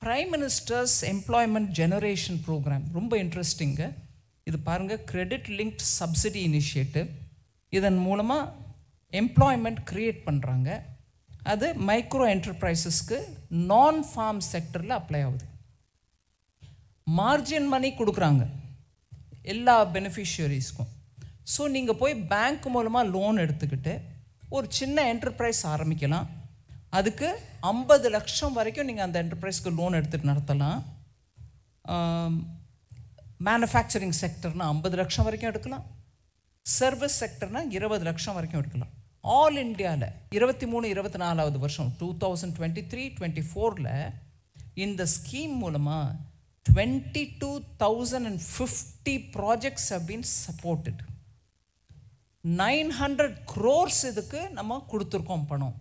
prime minister's employment generation programme ரொம்ப இன்ட்ரெஸ்டிங்க இது பாருங்கள் கிரெடிட் லிங்க்ட் சப்சிடி இனிஷியேட்டிவ் இதன் மூலமாக எம்ப்ளாய்மெண்ட் க்ரியேட் பண்ணுறாங்க அது மைக்ரோ என்டர்பிரைசஸ்க்கு நான் ஃபார்ம் செக்டரில் அப்ளை ஆகுது மார்ஜின் மணி கொடுக்குறாங்க எல்லா பெனிஃபிஷியரிஸ்க்கும் ஸோ நீங்கள் போய் பேங்க் மூலமாக லோன் எடுத்துக்கிட்டு ஒரு சின்ன என்டர்பிரைஸ் ஆரம்பிக்கலாம் அதுக்கு ஐம்பது லட்சம் வரைக்கும் நீங்கள் அந்த என்டர்பிரைஸ்க்கு லோன் எடுத்துகிட்டு நடத்தலாம் மேனுஃபேக்சரிங் செக்டர்னா ஐம்பது லட்சம் வரைக்கும் எடுக்கலாம் சர்வீஸ் செக்டர்னா இருபது லட்சம் வரைக்கும் எடுக்கலாம் ஆல் இந்தியாவில் இருபத்தி மூணு இருபத்தி நாலாவது வருஷம் two thousand twenty three twenty ஃபோரில் இந்த ஸ்கீம் மூலமாக twenty two thousand and fifty projects have been supported nine hundred crores இதுக்கு நம்ம கொடுத்துருக்கோம் பணம்